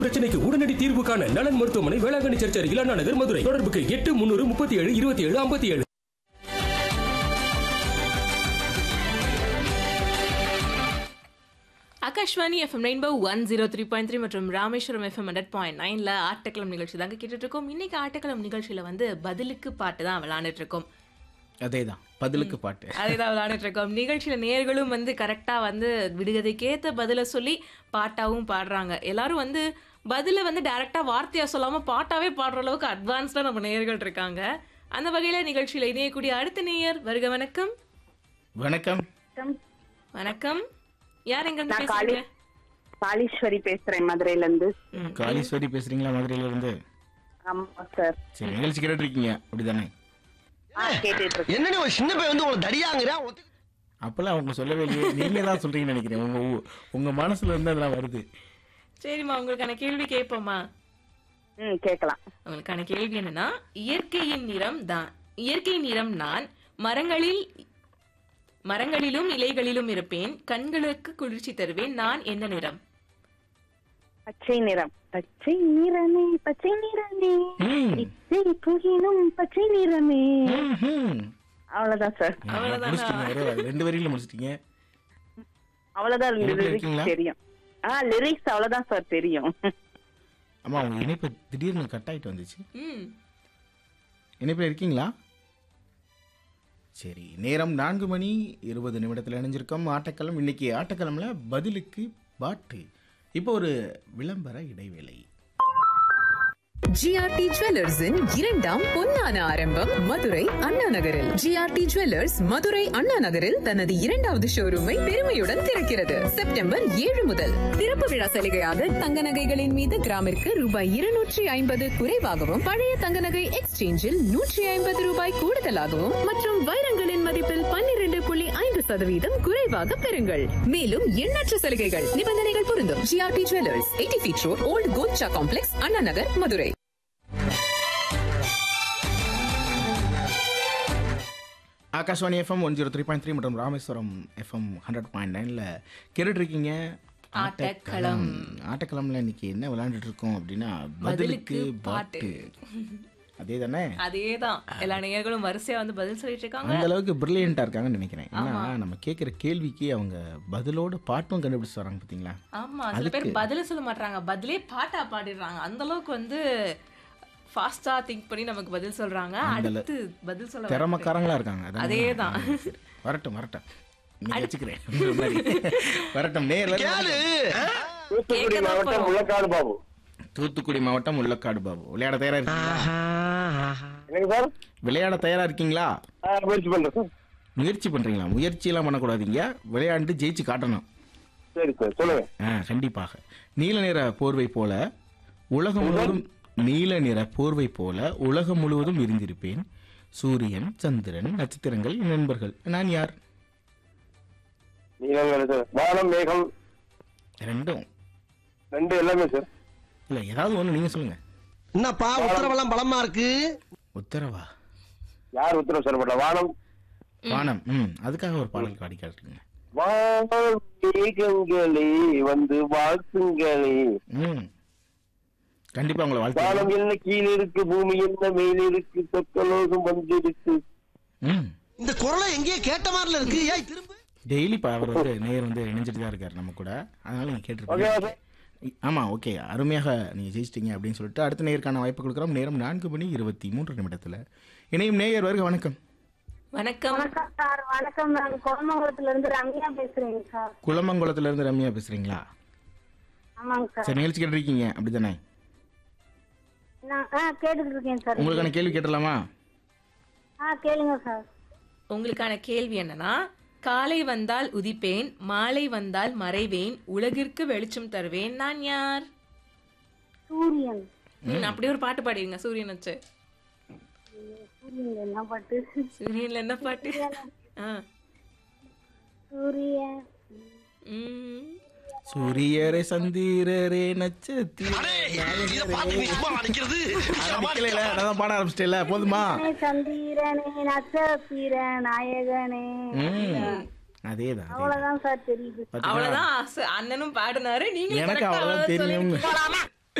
பிரச்சனைக்கு உடனடி தீர்வு காண நலன் மருத்துவமனை வேளாங்கண்ணி சர்ச் அருகில் அண்ணா நகர் மதுரை தொடர்புக்கு எட்டு முன்னூறு முப்பத்தி ஏழு இருபத்தி ஏழு ஐம்பத்தி ஏழு Akashvani FM rainbow one zero three point three மற்றும் ராமேஸ்வரம் எஃப்எம் ஹண்ட்ரட் பாயிண்ட் நைனில் ஆட்டக்கிழம் நிகழ்ச்சி தாங்க கேட்டுட்டு இருக்கோம் இன்னைக்கு ஆட்டக்கிழம் நிகழ்ச்சியில் வந்து பதிலுக்கு பாட்டு தான் விளாண்டுட்டு இருக்கோம் அதேதான் பதிலுக்கு பாட்டு அதே தான் விளாண்டுட்டு இருக்கோம் நிகழ்ச்சியில் நேர்களும் வந்து கரெக்டாக வந்து விடுகதைக்கேற்ற பதிலை சொல்லி பாட்டாவும் பாடுறாங்க எல்லாரும் வந்து பதிலை வந்து டைரெக்டாக வார்த்தையாக சொல்லாமல் பாட்டாவே பாடுற அளவுக்கு அட்வான்ஸ்டாக நம்ம நேயர்கள் இருக்காங்க அந்த வகையில் நிகழ்ச்சியில் இணையக்கூடிய அடுத்த நேயர் வருக வணக்கம் வணக்கம் வணக்கம் யார் எங்க நான் காளி பேசுறீங்க காளீஸ்வரி பேசுறேன் மதுரையில இருந்து காளீஸ்வரி பேசுறீங்களா மதுரையில இருந்து ஆமா சார் சரி நிகழ்ச்சி கேட்டுட்டு இருக்கீங்க அப்படிதானே ஆ, கேட்டுட்டு இருக்கேன் என்னடி ஒரு சின்ன பையன் வந்து உங்களுக்கு தடியாங்கிறா அப்பெல்லாம் அவங்க சொல்லவே இல்லையே நீங்க தான் சொல்றீங்கன்னு நினைக்கிறேன் உங்க ஊ- உங்க மனசுல இருந்து அதெல்லாம் வருது சரிம்மா உங்களுக்கான கேள்வி கேட்போமா ம் கேட்கலாம் உங்களுக்கான கேள்வி என்னன்னா இயற்கையின் நிறம் தான் இயற்கை நிறம் நான் மரங்களில் மரங்களிலும் இலைகளிலும் இருப்பேன் கண்களுக்கு குளிர்ச்சி தருவேன் நான் என்ன நிறம் பச்சை நிறம் பச்சை நிறமே பச்சை நிறமே ம். இச்சை புகினும் பச்சை நிறமே ம்ஹும். அவ்வளவுதான் சார் முடிச்சிட்டீங்க ஒரே வாரம். ரெண்டு வரியில முடிச்சிட்டீங்க அவ்வளவுதான் இணைப்புல லிரிக்ஸ் இருக்கீங்களா? தெரியும் ஆ லிரிக்ஸ் அவ்வளவுதான் சார் தெரியும் ஆமா உங்க இணைப்பு திடீர்னு கட் ஆயிட்டு வந்துச்சு ம் இணைப்பில் இருக்கீங்களா சரி நேரம் நான்கு மணி இருபது நிமிடத்தில் இணைஞ்சிருக்கோம் ஆட்டக்களம் இன்னைக்கு ஆட்டக்களம்ல பதிலுக்கு பாட்டு இப்போ ஒரு விளம்பர இடைவேளை ஜிஆர்டி ஜுவல்லர்ஸின் இரண்டாம் பொன்னான ஆரம்பம் மதுரை அண்ணா நகரில் ஜிஆர்டி ஜுவல்லர்ஸ் மதுரை அண்ணா நகரில் தனது இரண்டாவது ஷோரூமை பெருமையுடன் திறக்கிறது செப்டம்பர் ஏழு முதல் திறப்பு விழா சலுகையாக தங்க நகைகளின் மீது கிராமிற்கு ரூபாய் இருநூற்றி ஐம்பது குறைவாகவும் பழைய தங்க நகை எக்ஸ்சேஞ்சில் நூற்றி ஐம்பது ரூபாய் கூடுதலாகவும் மற்றும் வைரங்களின் மதிப்பில் பன்னிரண்டு புள்ளி ஐந்து சதவீதம் குறைவாக பெறுங்கள் மேலும் எண்ணற்ற சலுகைகள் நிபந்தனைகள் பொருந்தும் GRT jewellers eighty feet road old Kolcha complex Anna Nagar Madurai Akashvani FM one zero three point three மற்றும் ராமேஸ்வரம் எஃப்எம் ஹண்ட்ரட் பாயிண்ட் நைனில் கேட்டுட்டு இருக்கீங்க ஆட்டக்களம். ஆட்டக்களம்ல இன்னைக்கு என்ன விளையாண்டுட்டு இருக்கோம் அப்படின்னா பதிலுக்கு பதிலுக்கு பாட்டு பாட்டு. அதே தானே அதேதான் எல்லா நேயர்களும் வரிசையா வந்து பதில் சொல்லிட்டு இருக்காங்க அந்த அளவுக்கு பிரில்லியண்டா இருக்காங்கன்னு நினைக்கிறேன் ஏன்னா நம்ம கேட்குற கேள்விக்கு அவங்க பதிலோட பாட்டும் கண்டுபிடிச்சு வராங்க பார்த்தீங்களா ஆமா சில பேர் பதிலே சொல்ல மாட்டாங்க பதிலே பாட்டா பாடிடுறாங்க அந்த அளவுக்கு வந்து ஃபாஸ்டா திங்க் பண்ணி நமக்கு பதில் சொல்றாங்க அடுத்து பதில் சொல்ல திறமக்காரங்களா இருக்காங்க அதானே? அதேதான். சரி. வரட்டும் வரட்டும் இன்னைக்கு வச்சுக்கிறேன் இந்த மாதிரி. வரட்டும் நேர்ல கேளு தூத்துக்குடி கேட்கதான் மாவட்டம் போறோம். முள்ளக்காடு பாபு தூத்துக்குடி மாவட்டம் முள்ளக்காடு பாபு விளையாட தயாரா இருக்கீங்களா என்னங்க சார் விளையாட தயாரா இருக்கீங்களா ஆ, முயற்சி பண்றேன் சார் முயற்சி பண்றீங்களா முயற்சியெல்லாம் பண்ணக்கூடாதீங்க விளையாண்டு ஜெயிச்சு காட்டணும் சரி சார் சொல்லுங்க ஆ கண்டிப்பாக நீல நிற போர்வை போல உலகம் முழுவதும் நீல நிற போர்வை போல உலகம் முழுவதும் இருந்திருப்பேன் சூரியன் சந்திரன் நட்சத்திரங்கள் என் நண்பர்கள் நான் யார் நீங்க சார் வானம் மேகம் ரெண்டும் ரெண்டு எல்லாமே சார் இல்ல ஏதாவது ஒண்ணு நீங்க சொல்லுங்க என்னப்பா உத்தரவெல்லாம் பலமா இருக்கு உத்தரவா யார் உத்தரவு சொல்லப்பட்ட வானம் வானம் ம் அதுக்காக ஒரு பாடல் பாடி காட்டுங்க வானம் மேகங்களே வந்து வாழ்த்துங்களே ம் கண்டிப்பா உங்களை வாழ்த்து வானம் என்ன கீழே இருக்கு பூமி என்ன மேலே இருக்கு சொக்கலோகம் வந்திருக்கு ம் இந்த குரலை எங்கேயோ கேட்ட மாதிரில இருக்கு ஏய் திரும்ப டெய்லி இப்போ அவர் வந்து நேயர் வந்து இணைஞ்சிட்டு தான் இருக்காரு நம்ம கூட அதனால நீங்க ஓகேவா கேட்டிருக்கீங்க சார் ஆமா ஓகே அருமையாக நீங்க ஜெயிச்சிட்டீங்க அப்படின்னு சொல்லிட்டு அடுத்த நேயருக்கான வாய்ப்பு கொடுக்குறோம் நேரம் நான்கு மணி இருபத்தி மூன்று நிமிடத்துல இணையும் நேயர் வருக வணக்கம் வணக்கம் வணக்கம் சார் வணக்கம் நான் கோமங்கலத்துல இருந்து ரம்யா பேசுறேங்க சார் குளமங்குளத்துல இருந்து ரம்யா பேசுறீங்களா ஆமாங்க சார் சரி நிகழ்ச்சி கேட்டிருக்கீங்க அப்படிதானே நான் ஆ கேட்டுட்டு இருக்கேன் சார் உங்களுக்கான கேள்வி கேட்டலாமா ஆ கேளுங்க சார் உங்களுக்கான கேள்வி என்னன்னா காலை வந்தால் உதிப்பேன் மாலை வந்தால் மறைவேன் உலகிற்கு வெளிச்சம் தருவேன் நான் யார் சூரியன் ம், அப்படியே ஒரு பாட்டு பாடிடுங்க சூரியன் வச்சு சூரியன் என்ன பாட்டு சூரியன்ல என்ன பாட்டு ஆ சூரியன் ம். சூரியரே சந்திரரே நட்சத்திர இத பாத்து நீ சும்மா அடிக்கிறது நான் பாட ஆரம்பிச்சிட்டேல போதுமா சந்திரனே நட்சத்திர நாயகனே ம் அதேதான் அதேதான். அவ்வளவுதான் சார் தெரியுது பாத்தீங்களா? அவ்வளவுதான் அச- அண்ணனும் பாடினாரு நீங்க எனக்கு அவ்வளவுதான் தெரியும்